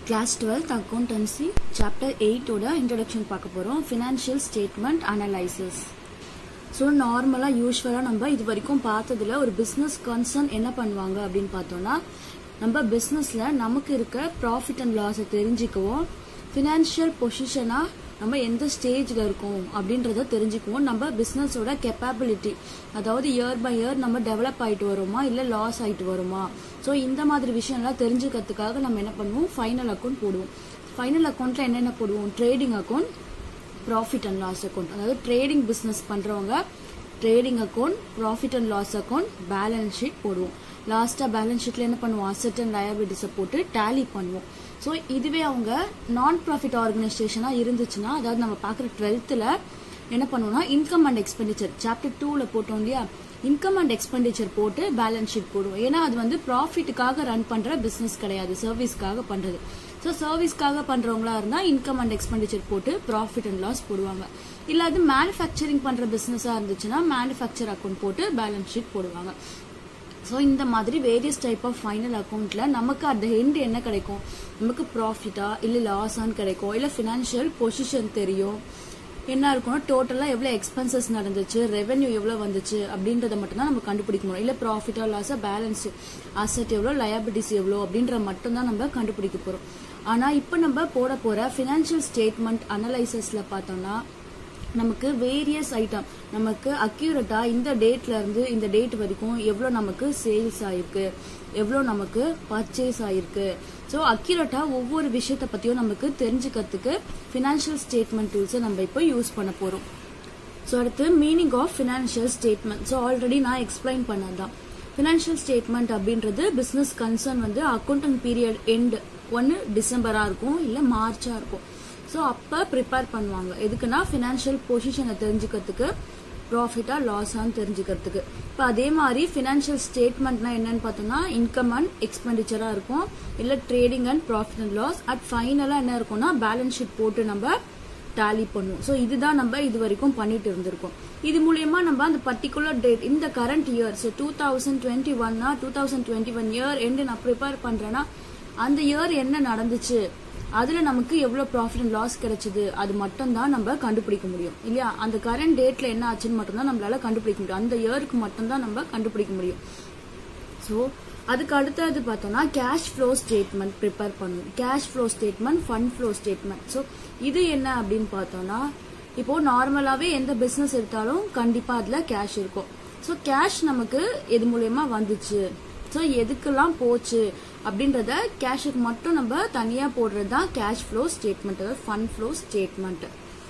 Class twelfth accountancy chapter எயிட்டோட introduction பார்க்க போகிறோம் ஃபினான்ஷியல் ஸ்டேட்மெண்ட் அனலைசிஸ் ஸோ நார்மலாக யூஸ்வலாக நம்ம இது வரைக்கும் பார்த்ததுல ஒரு பிஸ்னஸ் கன்சர்ன் என்ன பண்ணுவாங்க அப்படின்னு பார்த்தோம்னா நம்ம பிஸ்னஸில் நமக்கு இருக்க ப்ராஃபிட் அண்ட் லாஸை தெரிஞ்சுக்குவோம் ஃபினான்ஷியல் பொசிஷனாக நம்ம எந்த ஸ்டேஜில் இருக்கோம் அப்படின்றத தெரிஞ்சுக்குவோம் நம்ம பிஸ்னஸோட கெப்பாபிலிட்டி அதாவது இயர் பை இயர் நம்ம டெவலப் ஆகிட்டு வரோமா இல்லை லாஸ் ஆகிட்டு வருமா ஸோ இந்த மாதிரி விஷயம்லாம் தெரிஞ்சுக்கிறதுக்காக நம்ம என்ன பண்ணுவோம் ஃபைனல் அக்கௌண்ட் போடுவோம் ஃபைனல் அக்கௌண்ட்டில் என்னென்ன போடுவோம் trading account profit and loss account அதாவது ட்ரேடிங் பிஸ்னஸ் பண்ணுறவங்க trading account profit and loss account balance sheet போடுவோம் லாஸ்ட்டாக பேலன்ஸ் ஷீட்டில் என்ன பண்ணுவோம் அசட் அண்ட் லயபிலிட்டிஸை போட்டு டேலி பண்ணுவோம் ஸோ இதுவே அவங்க நான் ப்ராஃபிட் ஆர்கனைசேஷனாக இருந்துச்சுன்னா அதாவது நம்ம பார்க்குற டுவெல்த்தில் என்ன பண்ணுவோம்னா இன்கம் அண்ட் எக்ஸ்பெண்டிச்சர் சாப்டர் டூவில் போட்டோம் இல்லையா இன்கம் அண்ட் எக்ஸ்பெண்டிச்சர் போட்டு பேலன்ஸ் ஷீட் போடுவோம் ஏன்னா அது வந்து ப்ராஃபிட்டுக்காக ரன் பண்ணுற பிஸ்னஸ் கிடையாது சர்வீஸ்க்காக பண்ணுறது ஸோ சர்வீஸ்க்காக பண்ணுறவங்களா இருந்தால் இன்கம் அண்ட் எக்ஸ்பெண்டிச்சர் போட்டு ப்ராஃபிட் அண்ட் லாஸ் போடுவாங்க இல்லை அது மேனுஃபேக்சரிங் பண்ணுற பிஸ்னஸாக இருந்துச்சுன்னா மேனுஃபேக்சர் அக்கௌண்ட் போட்டு பேலன்ஸ் ஷீட் போடுவாங்க ஸோ இந்த மாதிரி வேரியஸ் டைப் ஆஃப் ஃபைனல் அக்கௌண்ட்டில் நமக்கு அந்த எண்ட் என்ன கிடைக்கும் நமக்கு ப்ராஃபிட்டா இல்லை லாஸான்னு கிடைக்கும் இல்லை ஃபினான்ஷியல் பொசிஷன் தெரியும் என்ன இருக்கும்னா டோட்டலாக எவ்வளோ எக்ஸ்பென்சஸ் நடந்துச்சு ரெவென்யூ எவ்வளோ வந்துச்சு அப்படின்றத மட்டும்தான் நம்ம கண்டுபிடிக்க முடியும் இல்லை ப்ராஃபிட்டா லாஸா பேலன்ஸ் அசட் எவ்வளோ லயபிலிட்டிஸ் எவ்வளோ அப்படின்ற மட்டும்தான் நம்ம கண்டுபிடிக்க போகிறோம் ஆனால் இப்போ நம்ம போட போகிற ஃபினான்ஷியல் ஸ்டேட்மெண்ட் அனலைசஸில் பார்த்தோம்னா நமக்கு வேரியஸ் ஐட்டம் நமக்கு அக்யூரட்டா இந்த டேட்ல இருந்து இந்த டேட் வரைக்கும் எவ்வளோ நமக்கு சேல்ஸ் ஆயிருக்கு எவ்வளோ நமக்கு பர்ச்சேஸ் ஆயிருக்கு ஸோ அக்யூரட்டா ஒவ்வொரு விஷயத்த பத்தியும் நமக்கு தெரிஞ்சுக்கிறதுக்கு ஃபினான்ஷியல் ஸ்டேட்மெண்ட் டூல்ஸை நம்ம இப்போ யூஸ் பண்ண போறோம் ஸோ அடுத்து meaning of financial statement so already நான் எக்ஸ்பிளைன் பண்ணதான் ஃபினான்ஷியல் ஸ்டேட்மெண்ட் அப்படின்றது பிஸ்னஸ் கன்சர்ன் வந்து அக்கௌண்டிங் பீரியட் எண்ட் ஒன்று டிசம்பரா இருக்கும் இல்லை மார்ச்சா இருக்கும் ஸோ அப்போ ப்ரிப்பேர் பண்ணுவாங்க எதுக்குன்னா ஃபினான்ஷியல் பொசிஷனை தெரிஞ்சுக்கிறதுக்கு ப்ராஃபிட்டா லாஸான்னு தெரிஞ்சுக்கிறதுக்கு இப்போ அதே மாதிரி ஃபினான்ஷியல் ஸ்டேட்மெண்ட்னா என்னன்னு பார்த்தோம்னா இன்கம் அண்ட் எக்ஸ்பெண்டிச்சராக இருக்கும் இல்லை trading and profit and loss at ஃபைனலாக என்ன இருக்கும்னா பேலன்ஸ் ஷீட் போட்டு நம்ம டேலி பண்ணுவோம் ஸோ இதுதான் நம்ம இது வரைக்கும் பண்ணிட்டு இருந்திருக்கோம் இது மூலயமா நம்ம அந்த பர்டிகுலர் டேட் இந்த current year so two thousand twenty ஒன்னா two thousand twenty one year end நான் ப்ரிப்பேர் பண்றேன்னா அந்த இயர் என்ன நடந்துச்சு அதுல நமக்கு எவ்வளவு ப்ராஃபிட் அண்ட் லாஸ் கிடைச்சது அது மட்டும் தான் நம்ம கண்டுபிடிக்க முடியும் இல்லையா அந்த கரண்ட் டேட்ல என்ன ஆச்சுன்னு மட்டும் தான் நம்மளால கண்டுபிடிக்க முடியும் அந்த இயருக்கு மட்டும் தான் நம்ம கண்டுபிடிக்க முடியும் ஸோ அதுக்கு அடுத்தது பார்த்தோம்னா கேஷ் ஃப்ளோ ஸ்டேட்மெண்ட் ப்ரிப்பேர் பண்ணுவோம் cash flow statement fund flow statement so இது என்ன அப்படின்னு பார்த்தோம்னா இப்போ நார்மலாவே எந்த பிசினஸ் எடுத்தாலும் கண்டிப்பா அதுல கேஷ் இருக்கும் ஸோ கேஷ் நமக்கு எது மூலயமா வந்துச்சு ஸோ எதுக்கெல்லாம் போச்சு அப்படின்றத கேஷுக்கு மட்டும் நம்ம தனியா போடுறது தான் கேஷ் ஃப்ளோ ஸ்டேட்மெண்ட் அதாவது fund flow statement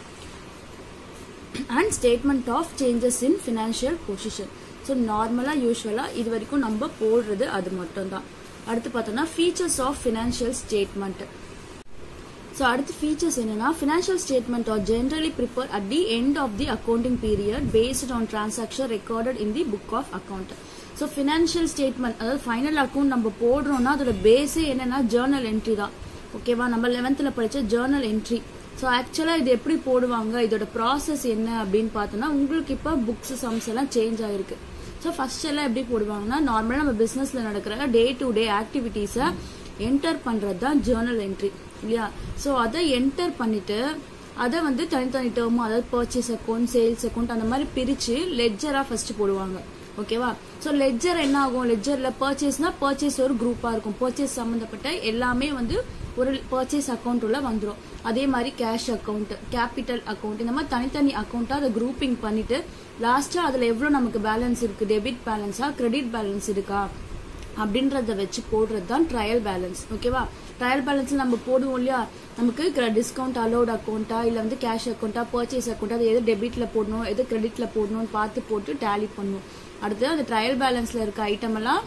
and statement of changes in financial position so நார்மலாக யூஸ்வலாக இது வரைக்கும் நம்ம போடுறது அது மட்டும் தான் அடுத்து பார்த்தோம்னா features of financial statement so அடுத்து ஃபீச்சர்ஸ் என்னன்னா financial statement are generally prepare at the end of the accounting period based on transaction recorded in the book of account so financial statement அதாவது ஃபைனல் அக்கௌண்ட் நம்ம போடுறோம்னா அதோட பேஸே என்னன்னா Journal entry தான் ஓகேவா நம்ம லெவன்த்தில் படித்த ஜேர்னல் என்ட்ரி ஸோ ஆக்சுவலாக இது எப்படி போடுவாங்க இதோட ப்ராசஸ் என்ன அப்படின்னு பார்த்தோன்னா உங்களுக்கு இப்போ புக்ஸ் சம்ஸ் எல்லாம் சேஞ்ச் ஆயிருக்கு ஸோ ஃபர்ஸ்ட் எல்லாம் எப்படி போடுவாங்கன்னா நார்மலாக நம்ம பிஸ்னஸில் நடக்கிற டே டு டே ஆக்டிவிட்டீஸை என்டர் பண்ணுறது தான் ஜேர்னல் என்ட்ரி இல்லையா ஸோ அதை என்டர் பண்ணிட்டு அதை வந்து தனித்தனி டேர்மும் அதாவது பர்ச்சேஸ் அக்கௌண்ட் சேல்ஸ் அக்கௌண்ட் அந்த மாதிரி பிரித்து லெட்ஜராக ஃபர்ஸ்ட் போடுவாங்க ஓகேவா ஸோ லெட்ஜர் என்ன ஆகும் லெட்ஜர்ல பர்ச்சேஸ்னா பர்ச்சேஸ் ஒரு குரூப்பா இருக்கும் பர்ச்சேஸ் சம்பந்தப்பட்ட எல்லாமே வந்து ஒரு பர்ச்சேஸ் அக்கௌண்ட் உள்ள வந்துடும் அதே மாதிரி கேஷ் அக்கௌண்ட் கேபிட்டல் அக்கௌண்ட் இந்த மாதிரி தனித்தனி அக்கௌண்ட்டா அதை குரூப்பிங் பண்ணிட்டு லாஸ்டா அதுல எவ்வளவு நமக்கு பேலன்ஸ் இருக்கு டெபிட் பேலன்ஸா கிரெடிட் பேலன்ஸ் இருக்கா அப்படின்றத வச்சு போடுறது தான் ட்ரையல் பேலன்ஸ் ஓகேவா ட்ரையல் பேலன்ஸ் நம்ம போடுவோம் இல்லையா நமக்கு டிஸ்கவுண்ட் அலோட் அக்கௌண்ட்டா இல்ல வந்து கேஷ் அக்கௌண்ட்டா பர்ச்சேஸ் அக்கௌண்ட்டா அது எது டெபிட்ல போடணும் எது கிரெடிட்ல போடணும்னு பார்த்து போட்டு டேலி பண்ணுவோம் அடுத்து அந்த ட்ரையல் பேலன்ஸ்ல இருக்க ஐட்டம் எல்லாம்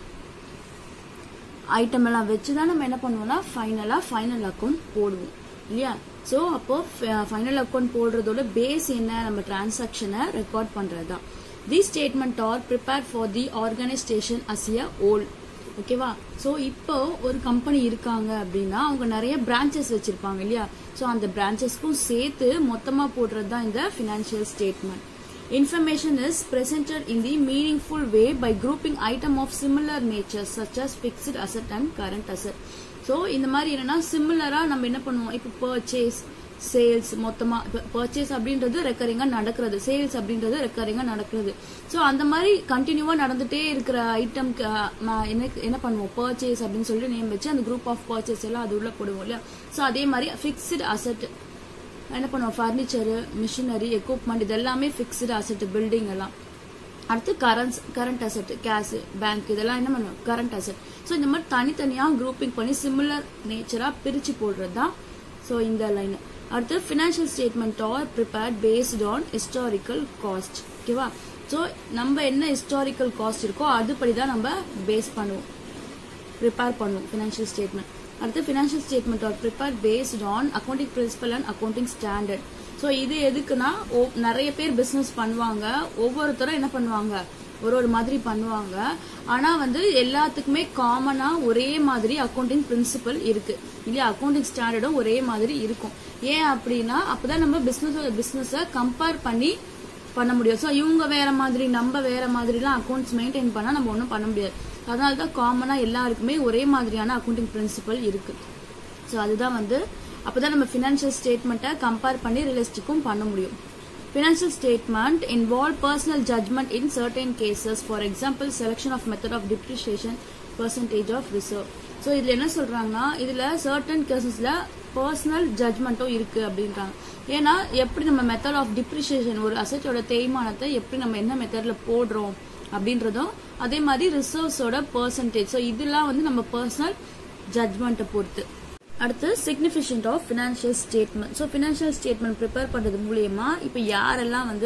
ஐட்டம் எல்லாம் வச்சு தான் நம்ம என்ன பண்ணுவோம்னா ஃபைனலா ஃபைனல் அக்கௌண்ட் போடுவோம் இல்லையா ஸோ அப்போ ஃபைனல் அக்கௌண்ட் போடுறதோட பேஸ் என்ன நம்ம டிரான்சாக்ஷனை ரெக்கார்ட் பண்றது தான் the statement are prepare for the organisation as a whole ஓகேவா ஸோ இப்போ ஒரு கம்பெனி இருக்காங்க அப்படின்னா அவங்க நிறைய பிரான்ச்சஸ் வச்சிருப்பாங்க இல்லையா ஸோ அந்த பிரான்ச்சஸ்க்கும் சேர்த்து மொத்தமாக போடுறது தான் இந்த financial statement Information is presented in the meaningful way by grouping item of similar nature such as fixed asset and current asset. So இந்த மாதிரி என்னன்னா சிமிலரா நம்ம என்ன பண்ணுவோம் இப்போ பர்ச்சேஸ் சேல்ஸ் மொத்தமா பர்ச்சேஸ் அப்படின்றது ரெக்கரிங்கா நடக்கிறது சேல்ஸ் அப்படின்றது ரெக்கரிங்கா நடக்கிறது ஸோ அந்த மாதிரி கண்டினியூவா நடந்துட்டே இருக்கிற ஐட்டம்க்கு என்ன என்ன பண்ணுவோம் பர்ச்சேஸ் அப்படின்னு சொல்லிட்டு நேம் வச்சு அந்த குரூப் ஆஃப் பர்ச்சேஸ் எல்லாம் அது உள்ள போடுவோம் இல்லையா ஸோ அதே மாதிரி ஃபிக்ஸ்டு அசட் என்ன பண்ணுவோம் ஃபர்னிச்சரு மிஷினரி எக்யூப்மெண்ட் இது எல்லாமே ஃபிக்ஸ்டு அசட் பில்டிங் எல்லாம் அடுத்து current current asset cash bank இதெல்லாம் என்ன பண்ணுவோம் கரண்ட் அசட் ஸோ இந்த மாதிரி தனித்தனியாக குரூப்பிங் பண்ணி சிமிலர் நேச்சராக பிரித்து போடுறது தான் ஸோ இந்த லைன் அடுத்து financial statement are prepared based on historical cost ஓகேவா ஸோ நம்ம என்ன ஹிஸ்டாரிக்கல் காஸ்ட் இருக்கோ அதுபடி தான் நம்ம பேஸ் பண்ணுவோம் ப்ரிப்பேர் பண்ணுவோம் ஃபினான்ஷியல் ஸ்டேட்மெண்ட் அடுத்து financial statement are prepare based on accounting principle and accounting standard so இது எதுக்குன்னா நிறைய பேர் பிஸ்னஸ் பண்ணுவாங்க ஒவ்வொருத்தரும் என்ன பண்ணுவாங்க ஒரு ஒரு மாதிரி பண்ணுவாங்க ஆனா வந்து எல்லாத்துக்குமே காமனா ஒரே மாதிரி அக்கௌண்டிங் பிரின்சிபல் இருக்கு இல்லையா அக்கௌண்டிங் ஸ்டாண்டர்டும் ஒரே மாதிரி இருக்கும் ஏன் அப்படின்னா அப்பதான் நம்ம பிசினஸ் பிசினஸ கம்பேர் பண்ணி பண்ண முடியும் ஸோ இவங்க வேற மாதிரி நம்ம வேற மாதிரிலாம் அக்கௌண்ட்ஸ் மெயின்டைன் பண்ணா நம்ம ஒன்றும் பண்ண முடியாது அதனால தான் காமனா எல்லாருக்குமே ஒரே மாதிரியான அக்கௌண்டிங் பிரின்சிபல் இருக்கு ஸோ அதுதான் வந்து அப்பதான் நம்ம ஃபினான்ஷியல் ஸ்டேட்மெண்ட்டை கம்பேர் பண்ணி ரியலிஸ்டிக்கும் பண்ண முடியும் Financial statement involve personal judgment in certain cases. For example, selection of method of depreciation, percentage of reserve. So இதில் என்ன சொல்றாங்கன்னா இதில் சர்டன் கேசஸில் பர்சனல் ஜட்மெண்ட்டும் இருக்கு அப்படின்றாங்க ஏன்னா எப்படி நம்ம மெத்தட் ஆஃப் டிப்ரிசியேஷன் ஒரு அசட்டோட தேய்மானத்தை எப்படி நம்ம என்ன மெத்தடில் போடுறோம் அப்படின்றதும் அதே மாதிரி ரிசர்வ்ஸோட பர்சன்டேஜ் ஸோ இதெல்லாம் வந்து நம்ம பர்சனல் ஜட்மெண்ட்டை பொறுத்து அடுத்து significant of financial statement so financial statement prepare பண்ணுறது மூலியமா இப்போ யாரெல்லாம் வந்து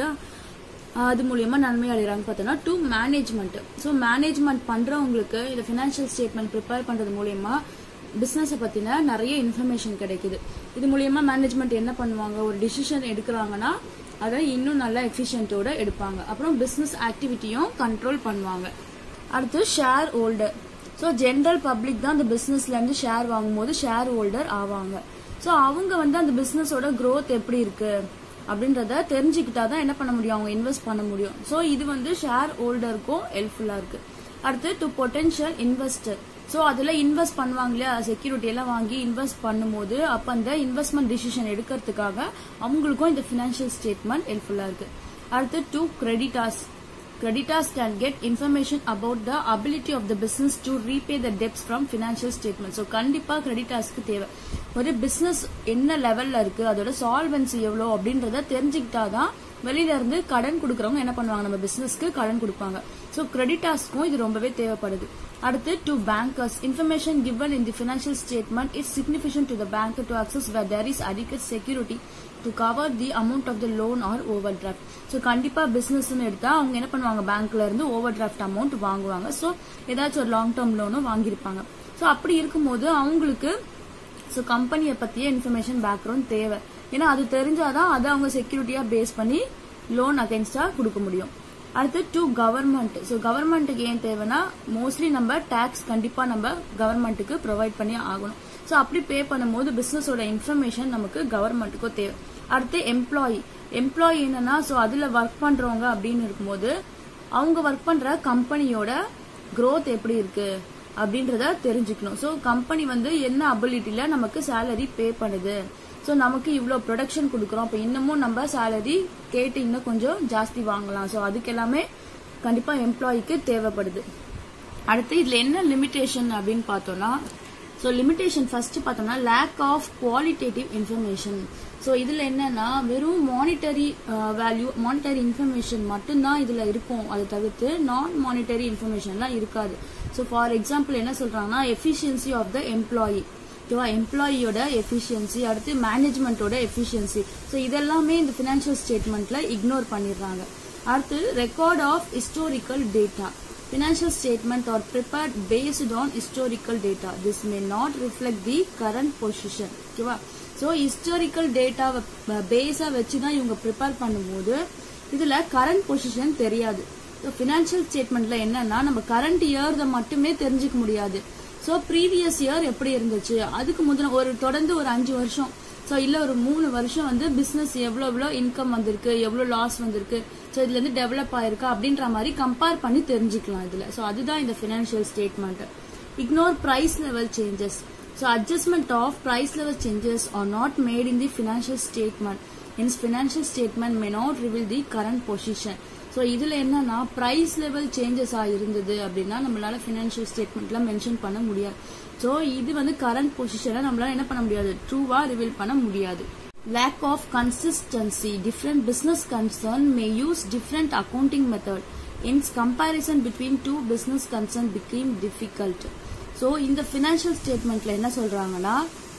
அது மூலியமா நன்மை அடைகிறாங்க பார்த்தோன்னா டூ மேனேஜ்மெண்ட் ஸோ மேனேஜ்மெண்ட் பண்றவங்களுக்கு இந்த ஃபினான்ஷியல் ஸ்டேட்மெண்ட் ப்ரிப்பேர் பண்றது மூலியமா பிசினஸை பத்தின நிறைய இன்ஃபர்மேஷன் கிடைக்குது இது மூலியமா மேனேஜ்மெண்ட் என்ன பண்ணுவாங்க ஒரு டிசிஷன் எடுக்கிறாங்கன்னா அதை இன்னும் நல்லா எஃபிஷியன்ட்டோட எடுப்பாங்க அப்புறம் பிசினஸ் ஆக்டிவிட்டியும் கண்ட்ரோல் பண்ணுவாங்க அடுத்து share holder so general public தான் அந்த பிஸ்னஸ்ல இருந்து ஷேர் வாங்கும்போது ஷேர் ஹோல்டர் ஆவாங்க ஸோ அவங்க வந்து அந்த பிஸ்னஸோட growth எப்படி இருக்கு அப்படின்றத தெரிஞ்சுக்கிட்டா தான் என்ன பண்ண முடியும் அவங்க இன்வெஸ்ட் பண்ண முடியும் ஸோ இது வந்து ஷேர் ஹோல்டருக்கும் ஹெல்ப்ஃபுல்லா இருக்கு அடுத்து டு பொட்டென்ஷியல் இன்வெஸ்டர் ஸோ அதில் இன்வெஸ்ட் பண்ணுவாங்க இல்லையா செக்யூரிட்டி எல்லாம் வாங்கி இன்வெஸ்ட் பண்ணும்போது அப்போ அந்த இன்வெஸ்ட்மெண்ட் டிசிஷன் எடுக்கிறதுக்காக அவங்களுக்கும் இந்த ஃபினான்ஷியல் ஸ்டேட்மெண்ட் ஹெல்ப்ஃபுல்லாக இருக்கு அடுத்து to creditors Creditors can get information about the ability of the business to repay the debts from financial statements. So கண்டிப்பா கிரெடிட்டாஸ்க்கு தேவை ஒரு பிசினஸ் என்ன லெவல்ல இருக்கு அதோட சால்வன்சி எவ்வளோ அப்படின்றத தெரிஞ்சுக்கிட்டாதான் வெளியில இருந்து கடன் கொடுக்கறவங்க என்ன பண்ணுவாங்க நம்ம பிசினஸ்க்கு கடன் கொடுப்பாங்க ஸோ கிரெடிட்டாஸ்க்கும் இது ரொம்பவே தேவைப்படுது அடுத்து to bankers information given in the financial statement is significant to the bank to access where there is adequate security to cover the amount of the loan or overdraft so கண்டிப்பா பிசினஸ்னு எடுத்தா அவங்க என்ன பண்ணுவாங்க பேங்க்ல இருந்து overdraft amount வாங்குவாங்க so ஏதாச்சும் ஒரு லாங் டேர்ம் லோனும் வாங்கியிருப்பாங்க ஸோ அப்படி இருக்கும்போது அவங்களுக்கு ஸோ கம்பெனியை பத்திய இன்ஃபர்மேஷன் பேக்ரவுண்ட் தேவை ஏன்னா அது தெரிஞ்சாதான் அதை அவங்க செக்யூரிட்டியா பேஸ் பண்ணி லோன் அகைன்ஸ்டா கொடுக்க முடியும் அடுத்து டு கவர்மெண்ட் ஸோ கவர்மெண்ட்டுக்கு ஏன் தேவைன்னா மோஸ்ட்லி நம்ம டேக்ஸ் கண்டிப்பா நம்ம கவர்மெண்ட்டுக்கு ப்ரொவைட் பண்ணி ஆகணும் ஸோ அப்படி பே பண்ணும்போது பிசினஸோட இன்ஃபர்மேஷன் நமக்கு கவர்மெண்ட்டுக்கும் தேவை அடுத்து எம்ப்ளாயி எம்ப்ளாயி என்னன்னா ஸோ அதுல ஒர்க் பண்றவங்க அப்படின்னு இருக்கும்போது அவங்க ஒர்க் பண்ற கம்பெனியோட growth எப்படி இருக்கு அப்படின்றத தெரிஞ்சுக்கணும் ஸோ கம்பெனி வந்து என்ன அபிலிட்டியில நமக்கு சேலரி பே பண்ணுது ஸோ நமக்கு இவ்வளோ ப்ரொடக்ஷன் கொடுக்குறோம் அப்போ இன்னமும் நம்ம சேலரி கேட்டு இன்னும் கொஞ்சம் ஜாஸ்தி வாங்கலாம் ஸோ அதுக்கு எல்லாமே கண்டிப்பா எம்ப்ளாய்க்கு தேவைப்படுது அடுத்து இதுல என்ன லிமிடேஷன் அப்படின்னு பார்த்தோம்னா ஸோ லிமிடேஷன் ஃபர்ஸ்ட் பார்த்தோம்னா lack of qualitative information so இதில் என்னன்னா வெறும் மானிட்டரி வேல்யூ மானிட்டரி இன்ஃபர்மேஷன் மட்டும்தான் இதில் இருக்கும் அதை தவிர்த்து நான் மானிட்டரி இன்ஃபர்மேஷன்லாம் இருக்காது ஸோ ஃபார் எக்ஸாம்பிள் என்ன சொல்றாங்கன்னா எஃபிஷியன்சி ஆஃப் த எம்ப்ளாயி ஓகேவா எம்ப்ளாயியோட எஃபிஷியன்சி அடுத்து மேனேஜ்மெண்ட்டோட எஃபிஷியன்சி ஸோ இதெல்லாமே இந்த ஃபினான்ஷியல் ஸ்டேட்மெண்ட்ல இக்னோர் பண்ணிடுறாங்க அடுத்து record of historical data Financial statement are prepared based on historical data. This may not reflect the current position. ஓகேவா so historical டேட்டாவை பேஸாக வச்சு தான் இவங்க ப்ரிப்பேர் பண்ணும்போது இதில் கரண்ட் பொசிஷன் தெரியாது ஸோ ஃபினான்ஷியல் ஸ்டேட்மெண்ட்ல என்னன்னா நம்ம கரண்ட் இயர்த மட்டுமே தெரிஞ்சுக்க முடியாது ஸோ ப்ரீவியஸ் இயர் எப்படி இருந்துச்சு அதுக்கு முதல்ல ஒரு தொடர்ந்து ஒரு அஞ்சு வருஷம் ஸோ இல்லை ஒரு மூணு வருஷம் வந்து பிஸ்னஸ் எவ்வளோ எவ்வளோ இன்கம் வந்திருக்கு எவ்வளோ லாஸ் வந்திருக்கு ஸோ இதுல இருந்து டெவலப் ஆயிருக்கா அப்படின்ற மாதிரி கம்பேர் பண்ணி தெரிஞ்சுக்கலாம் இதுல ஸோ அதுதான் இந்த financial statement ignore price level changes so adjustment of price level changes are not made in the financial statement hence financial statement may not reveal the current position so இதுல என்னன்னா price level changes ஆ இருந்தது அப்படின்னா நம்மளால financial ஸ்டேட்மெண்ட்ல mention பண்ண முடியாது so இது வந்து current பொசிஷனை நம்மளால என்ன பண்ண முடியாது ட்ரூவா ரிவீல் பண்ண முடியாது lack of consistency different business concern may use different accounting method hence comparison between two business concern became difficult so இந்த financial statementல என்ன சொல்றாங்கன்னா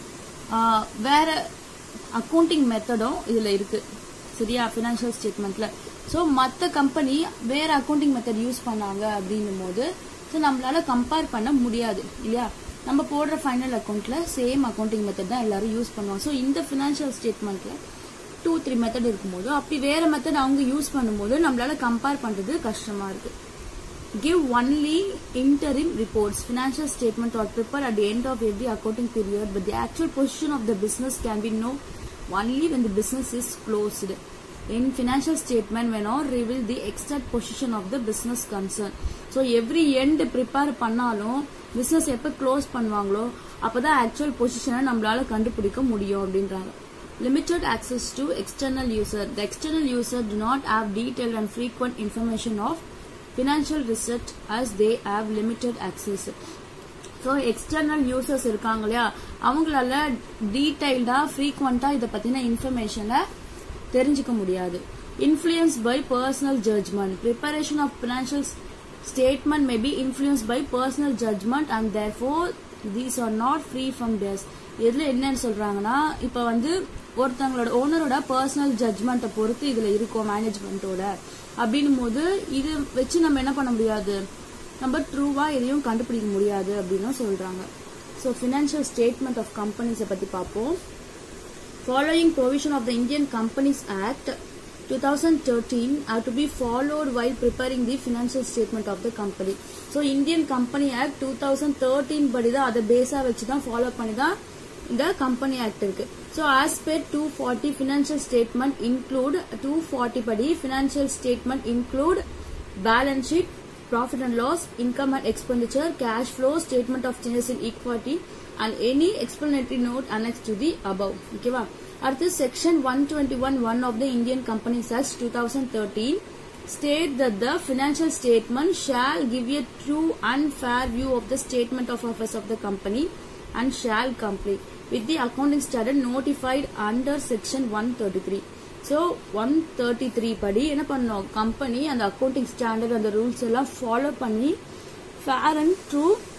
ஆஹ், வேற அக்கவுண்டிங் மெத்தடும் இதுல இருக்கு சரியா ஃபினான்ஷியல் ஸ்டேட்மெண்ட்ல ஸோ மற்ற கம்பெனி வேற அக்கவுண்டிங் மெத்தட் யூஸ் பண்ணாங்க அப்படின்னும் போது ஸோ நம்மளால கம்பேர் பண்ண முடியாது இல்லையா நம்ம போடுற ஃபைனல் அக்கௌண்ட்ல சேம் அக்கவுண்டிங் மெத்தட் தான் எல்லாரும் யூஸ் பண்ணுவாங்க ஸோ இந்த ஃபினான்ஷியல் ஸ்டேட்மெண்ட்ல டூ த்ரீ மெத்தட் இருக்கும்போது அப்படி வேற மெத்தட் அவங்க யூஸ் பண்ணும்போது நம்மளால கம்பேர் பண்றது கஷ்டமா இருக்கு give only interim reports. Financial statement are prepared at the end of every accounting period, but the actual position of the business can be known only when the business is closed. In financial statement, when all reveal the exact position of the business concern. So every end prepare பண்ணாலும் business எப்ப close பண்ணுவாங்களோ அப்பதான் actual பொசிஷனை நம்மளால கண்டுபிடிக்க முடியும் அப்படின்றாங்க limited access to external user the external user do not have detailed and frequent information of financial research as they have limited access so external users இருக்காங்க இல்லையா அவங்களால டீடைல்டா ஃப்ரீக்வெண்டா இதை பத்தின இன்ஃபர்மேஷனை தெரிஞ்சுக்க முடியாது influence by personal judgement preparation of financial statement may be influence by personal judgement and therefore these are not free from days இதுல என்னன்னு சொல்றாங்கன்னா இப்ப வந்து ஒருத்தவங்களோட ஓனரோட பர்சனல் ஜட்ஜ்மெண்ட்டை பொறுத்து இதுல இருக்கும் மேனேஜ்மெண்ட்டோட அப்படின்னும் போது இது வச்சு நம்ம என்ன பண்ண முடியாது நம்ம ட்ரூவா எதையும் கண்டுபிடிக்க முடியாது அப்படின்னு சொல்றாங்க ஸோ ஃபினான்ஷியல் ஸ்டேட்மெண்ட் ஆஃப் கம்பெனிஸை பத்தி பார்ப்போம் following provision of the Indian Companies Act 2013 are to be followed while preparing the financial statement of the company. So Indian Company Act 2013 படி தான் அதை பேஸா வச்சு தான் ஃபாலோ பண்ணி தான் இந்த கம்பெனி ஆக்ட் இருக்கு so as per two forty financial statement include two forty படி financial statement include balance sheet profit and loss, income and expenditure, cash flow, statement of changes in equity and any explanatory note annexed to the above. ஓகேவா அடுத்து section one twenty one one of the Indian companies act two thousand thirteen state that the financial statement shall give a true and fair view of the statement of affairs of the company and shall complete with the accounting standard notified under section 133 so one thirty three படி என்ன பண்ணோம் company அந்த accounting standard அந்த rules எல்லாம் follow பண்ணி fair and true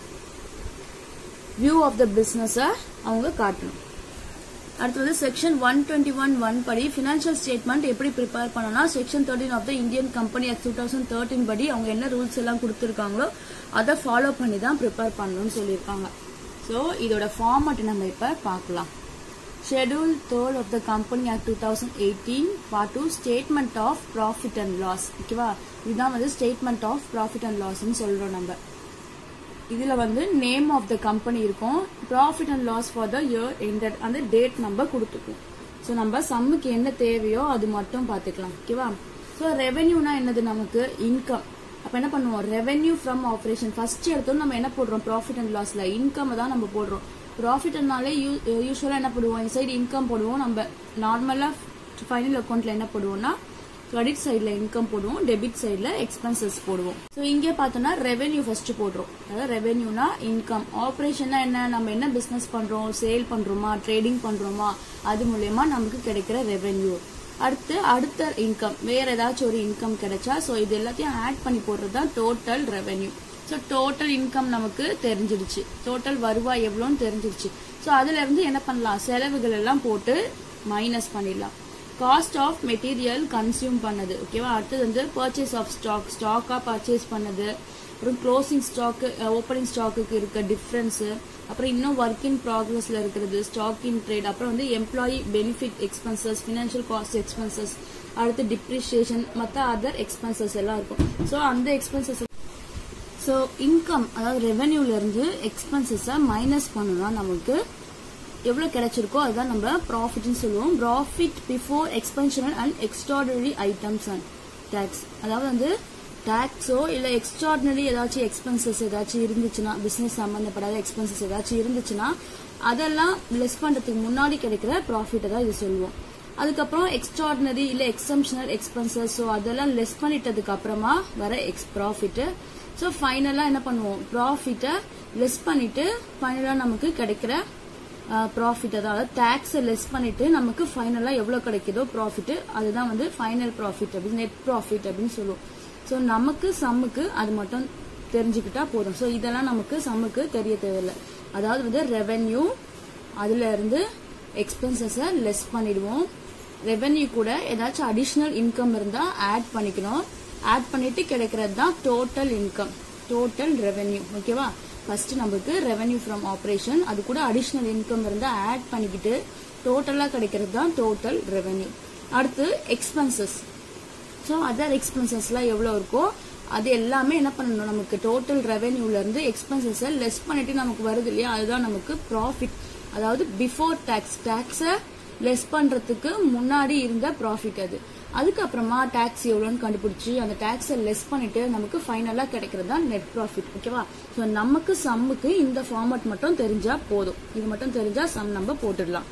view of the பிஸ்னஸை அவங்க காட்டணும் அடுத்தது section one twenty one one படி ஃபினான்ஷியல் ஸ்டேட்மெண்ட் எப்படி ப்ரிப்பேர் பண்ணனா section thirteen of the Indian company act two thousand thirteen படி அவங்க என்ன ரூல்ஸ் எல்லாம் கொடுத்துருக்காங்களோ அதை ஃபாலோ பண்ணி தான் ப்ரிப்பேர் பண்ணணும்னு சொல்லியிருக்காங்க ஸோ இதோட ஃபார்மட் நம்ம இப்போ பார்க்கலாம் schedule third of the company act two thousand eighteen part two statement of profit and loss ஓகேவா இதுதான் வந்து ஸ்டேட்மெண்ட் ஆஃப் ப்ராஃபிட் அண்ட் லாஸ்ன்னு சொல்றோம் நம்ம இதுல வந்து நேம் ஆஃப் த கம்பெனி இருக்கும் profit and loss for the year ended அந்த டேட் நம்ம கொடுத்துக்குவோம் ஸோ நம்ம சம்முக்கு என்ன தேவையோ அது மட்டும் பார்த்துக்கலாம் ஓகேவா ஸோ ரெவென்யூனா என்னது நமக்கு இன்கம் அப்ப என்ன பண்ணுவோம் ரெவென்யூ ஃப்ரம் ஆப்ரேஷன் ஃபர்ஸ்ட் எடுத்தோம் நம்ம என்ன போடுறோம் ப்ராஃபிட் அண்ட் லாஸ்ல இன்கம் தான் நம்ம போடுறோம் ப்ராஃபிட்னாலே யூஸ்வலா என்ன போடுவோம் இந்த சைடு இன்கம் போடுவோம் நம்ம நார்மலா ஃபைனல் அக்கௌண்ட்ல என்ன போடுவோம்னா கிரெடிட் சைடுல இன்கம் போடுவோம் டெபிட் சைடுல எக்ஸ்பென்சஸ் போடுவோம் ஸோ இங்கே பார்த்தோம்னா ரெவென்யூ ஃபர்ஸ்ட் போடுறோம் அதாவது ரெவென்யூனா இன்கம் ஆப்ரேஷன்னா என்ன நம்ம என்ன பிசினஸ் பண்றோம் சேல் பண்றோமா ட்ரேடிங் பண்றோமா அது மூலயமா நமக்கு கிடைக்கிற ரெவென்யூ அடுத்து அடுத்த இன்கம் வேற ஏதாச்சும் ஒரு இன்கம் கிடைச்சா ஸோ இது எல்லாத்தையும் ஆட் பண்ணி போடுறது தான் total revenue so total income நமக்கு தெரிஞ்சிடுச்சு டோட்டல் வருவாய் எவ்வளோன்னு தெரிஞ்சிடுச்சு ஸோ அதுல இருந்து என்ன பண்ணலாம் செலவுகள் எல்லாம் போட்டு மைனஸ் பண்ணிடலாம் காஸ்ட் ஆஃப் மெட்டீரியல் கன்சியூம் பண்ணது ஓகேவா அடுத்தது வந்து பர்ச்சேஸ் ஆஃப் ஸ்டாக் ஸ்டாக்கா பர்ச்சேஸ் பண்ணது அப்புறம் க்ளோசிங் ஸ்டாக் ஓப்பனிங் ஸ்டாக்குக்கு இருக்க டிஃப்ரென்ஸ் அப்புறம் இன்னும் ஒர்க் இன் ப்ராக்ரஸ்ல இருக்கிறது ஸ்டாக் இன் ட்ரேட் அப்புறம் வந்து employee benefit expenses financial cost expenses அடுத்து டிப்ரிஷியேஷன் மற்ற அதர் எக்ஸ்பென்சஸ் எல்லாம் இருக்கும் ஸோ அந்த எக்ஸ்பென்சஸ் ஸோ இன்கம் அதாவது ரெவென்யூல இருந்து எக்ஸ்பென்சஸை மைனஸ் பண்ணணும்னா நமக்கு எவ்வளவு கிடைச்சிருக்கோ அதுதான் நம்ம ப்ராஃபிட்னு சொல்லுவோம் profit before exceptional and extraordinary items and tax அதாவது வந்து டேக்ஸோ இல்ல எக்ஸ்ட்ராடினரி ஏதாச்சும் எக்ஸ்பென்சஸ் ஏதாச்சும் இருந்துச்சுன்னா பிசினஸ் சம்பந்தப்படாத எக்ஸ்பென்சஸ் ஏதாச்சும் இருந்துச்சுன்னா அதெல்லாம் லெஸ் பண்றதுக்கு முன்னாடி கிடைக்கிற ப்ராஃபிட்டை தான் இது சொல்லுவோம் அதுக்கப்புறம் எக்ஸ்ட்ராடினரி இல்ல எக்ஸம்ஷனல் எக்ஸ்பென்சஸ் ஸோ அதெல்லாம் லெஸ் பண்ணிட்டதுக்கு அப்புறமா வர எக்ஸ் ப்ராஃபிட் ஸோ ஃபைனலா என்ன பண்ணுவோம் ப்ராஃபிட்டை லெஸ் பண்ணிட்டு ஃபைனலா நமக்கு கிடைக்கிற ப்ராஃபிட் அதாவது டேக்ஸை லெஸ் பண்ணிட்டு நமக்கு ஃபைனலா எவ்வளவு கிடைக்குதோ ப்ராஃபிட் அதுதான் வந்து ஃபைனல் ப்ராஃபிட் அப்படின்னு நெட் ப்ராஃபிட் அப்படின்னு சொல்லுவோம் ஸோ நமக்கு சம்முக்கு அது மட்டும் தெரிஞ்சுக்கிட்டா போதும் ஸோ இதெல்லாம் நமக்கு சம்முக்கு தெரிய தேவையில்லை அதாவது வந்து ரெவென்யூ அதுல இருந்து எக்ஸ்பென்சஸை லெஸ் பண்ணிடுவோம் ரெவென்யூ கூட ஏதாச்சும் அடிஷ்னல் இன்கம் இருந்தா ஆட் பண்ணிக்கணும் ஆட் பண்ணிட்டு கிடைக்கிறது தான் டோட்டல் இன்கம் டோட்டல் ரெவென்யூ ஓகேவா ஃபர்ஸ்ட் நமக்கு ரெவென்யூ ஃப்ரம் ஆப்ரேஷன் அது கூட அடிஷ்னல் இன்கம் இருந்தா ஆட் பண்ணிக்கிட்டு டோட்டலா கிடைக்கிறது தான் டோட்டல் ரெவென்யூ அடுத்து எக்ஸ்பென்சஸ் ஸோ அதர் எக்ஸ்பென்சஸ்லாம் எவ்வளோ இருக்கோ அது எல்லாமே என்ன பண்ணணும் நமக்கு டோட்டல் ரெவென்யூல இருந்து எக்ஸ்பென்சஸை லெஸ் பண்ணிட்டு நமக்கு வருது இல்லையா அதுதான் நமக்கு ப்ராஃபிட் அதாவது பிஃபோர் டேக்ஸ் டேக்ஸை லெஸ் பண்றதுக்கு முன்னாடி இருந்த ப்ராஃபிட் அது அதுக்கப்புறமா டேக்ஸ் எவ்வளோன்னு கண்டுபிடிச்சி அந்த டேக்ஸை லெஸ் பண்ணிட்டு நமக்கு ஃபைனலா கிடைக்கிறது தான் நெட் ப்ராஃபிட் ஓகேவா ஸோ நமக்கு சம்முக்கு இந்த ஃபார்மட் மட்டும் தெரிஞ்சா போதும் இது மட்டும் தெரிஞ்சா சம் நம்ம போட்டுடலாம்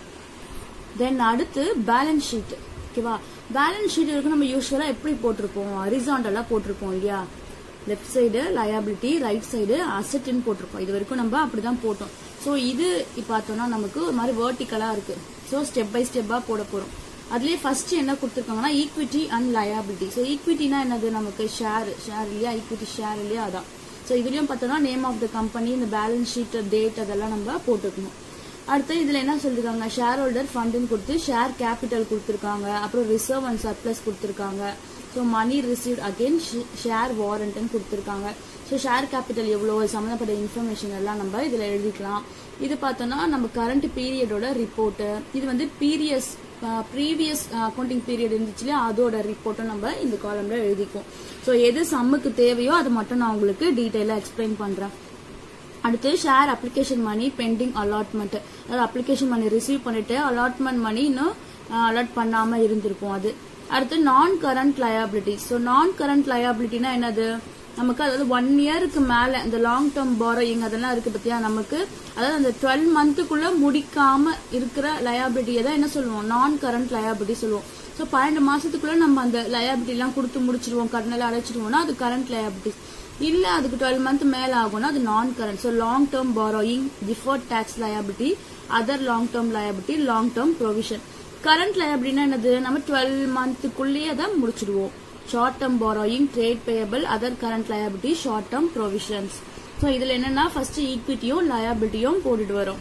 தென் அடுத்து பேலன்ஸ் ஷீட் ஓகேவா பேலன்ஸ் ஷீட் இருக்கு நம்ம யூஸ்வலா எப்படி போட்டிருப்போம் ஹரிசாண்டலா போட்டிருப்போம் இல்லையா left side liability right side அசெட்னு போட்டிருப்போம் இது வரைக்கும் நம்ம அப்படிதான் போட்டோம் ஸோ இது இப்ப பார்த்தோம்னா நமக்கு ஒரு மாதிரி வேர்ட்டிக்கலா இருக்கு ஸோ ஸ்டெப் பை ஸ்டெப்பா போட போறோம் அதுலயே ஃபர்ஸ்ட் என்ன கொடுத்துருக்காங்கன்னா ஈக்விட்டி அண்ட் லயபிலிட்டி ஸோ ஈக்விட்டினா என்னது நமக்கு ஷேர் ஷேர் இல்லையா ஈக்விட்டி ஷேர் இல்லையா அதான் ஸோ இதுலயும் பார்த்தோம்னா நேம் ஆஃப் த கம்பெனி இந்த பேலன்ஸ் ஷீட் டேட் அதெல்லாம் நம்ம போட்டுக்கணும் அடுத்து இதுல என்ன சொல்லிருக்காங்க ஷேர் ஹோல்டர் ஃபண்டுன்னு கொடுத்து ஷேர் கேபிட்டல் கொடுத்துருக்காங்க அப்புறம் ரிசர்வ் அண்ட் சர்ப்ளஸ் கொடுத்துருக்காங்க so money receive again share வாரண்ட்னு கொடுத்துருக்காங்க ஸோ ஷேர் கேபிட்டல் எவ்வளோ சம்மந்தப்பட்ட இன்ஃபர்மேஷன் எல்லாம் நம்ம இதில் எழுதிக்கலாம் இது பார்த்தோம்னா நம்ம கரண்ட் பீரியடோட ரிப்போர்ட்டு இது வந்து பீரியஸ் ப்ரீவியஸ் அக்கௌண்டிங் பீரியட் இருந்துச்சு இல்லையா அதோட ரிப்போர்ட்டும் நம்ம இந்த காலம்ல எழுதிக்குவோம் ஸோ எது சம்முக்கு தேவையோ அதை மட்டும் நான் உங்களுக்கு டீட்டெயிலாக எக்ஸ்பிளைன் பண்றேன் அடுத்து share application money pending allotment அதாவது அப்ளிகேஷன் மணி ரிசீவ் பண்ணிட்டு அலாட்மெண்ட் மணி இன்னும் அலாட் பண்ணாம இருந்திருக்கும் அது அடுத்து non current liability so non current லயபிலிட்டினா என்னது நமக்கு அதாவது ஒன் இயருக்கு மேல இந்த லாங் டேர்ம் பாரோயிங் அதெல்லாம் இருக்கு பத்தியா நமக்கு அதாவது அந்த டுவெல் மந்த்துக்குள்ள முடிக்காம இருக்கிற லயபிலிட்டியை தான் என்ன சொல்லுவோம் நான் கரண்ட் லயபிலிட்டி சொல்லுவோம் ஸோ பன்னெண்டு மாசத்துக்குள்ள நம்ம அந்த லயபிலிட்டி எல்லாம் கொடுத்து முடிச்சிருவோம் கடனில் அடைச்சிருவோம்னா அது கரண்ட் லயபிலிட்டி இல்ல அதுக்கு டுவெல் மந்த் மேல ஆகும்னா அது non current so long term borrowing deferred tax liability other long term liability long term provision current லயபிலிட்டினா என்னது நம்ம டுவெல் மந்த்துக்குள்ளேயே அதை முடிச்சிடுவோம் short term borrowing trade payable other current liability short term provisions so இதுல என்னன்னா ஃபர்ஸ்ட் ஈக்விட்டியும் லயபிலிட்டியும் போட்டுட்டு வரும்